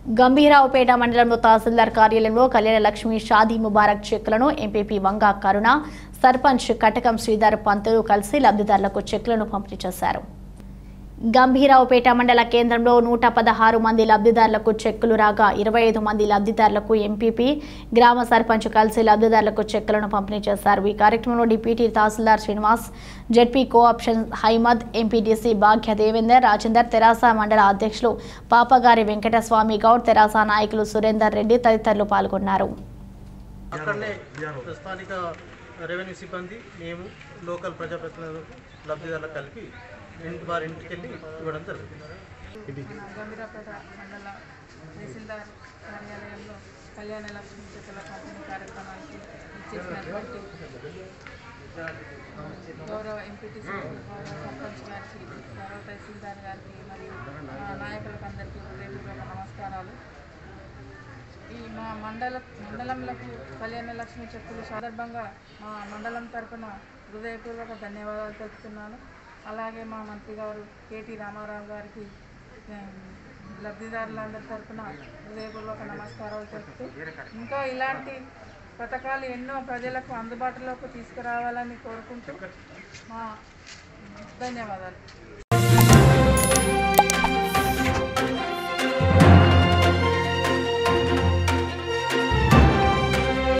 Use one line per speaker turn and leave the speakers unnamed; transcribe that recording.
గంభీరావుపేట మండలంలో తహసీల్దార్ కార్యాలయంలో కళ్యాణ లక్ష్మి షాదీ ముబారక్ చెక్కులను ఎంపీపీ వంగా కరుణ సర్పంచ్ కటకం శ్రీధర్ పంతులు కలిసి లబ్ధిదారులకు చెక్కులను పంపిణీ చేశారు గంభీరావుపేట మండల కేంద్రంలో నూట పదహారు మంది లబ్ధిదారులకు చెక్కులు రాగా ఇరవై ఐదు మంది లబ్ధిదారులకు ఎంపీపీ గ్రామ సర్పంచ్ కలిసి లబ్ధిదారులకు చెక్కులను పంపిణీ చేశారు ఈ కార్యక్రమంలో deputy tahsildar Srinivas ZP co-option Haimad MPTC Bhagya Devender Rajender TRS మండల అధ్యక్షులు పాపగారి వెంకటస్వామి గౌడ్ తెరాస నాయకులు సురేందర్ రెడ్డి తదితరులు పాల్గొన్నారు
అక్కడనే స్థానిక రెవెన్యూ సిబ్బంది మేము లోకల్ ప్రజాప్రతినిధులు లబ్ధిదారులకు కలిపి ఇంటి వారి ఇంటికి వెళ్ళి ఇవ్వడం జరుగుతుంది
గంభీరాపేట మండల తహసీల్దార్ కార్యాలయంలో కళ్యాణ లక్ష్మి చెక్కుల పంపిణీ కార్యక్రమానికి ఇచ్చేసినటువంటి గౌరవ ఎంపీటీసీ గౌరవ సర్పంచ్ గారికి గౌరవ తహసీల్దార్ గారికి మరియు మా నాయకులకు అందరికీ హృదయపూర్వక నమస్కారాలు ఈ మా మండల మండలంలకు కళ్యాణ లక్ష్మి చెక్కుల సందర్భంగా మా మండలం తరపున హృదయపూర్వక ధన్యవాదాలు తెలుపుతున్నాను అలాగే మా మంత్రి గారు కేటీ రామారావు గారికి ఉమ్, లబ్ధిదారులందరి తరపున హృదయపూర్వక నమస్కారాలు తెలుపుతూ ఇంకా ఇలాంటి పథకాలు ఎన్నో ప్రజలకు అందుబాటులోకి తీసుకురావాలని కోరుకుంటూ మా ధన్యవాదాలు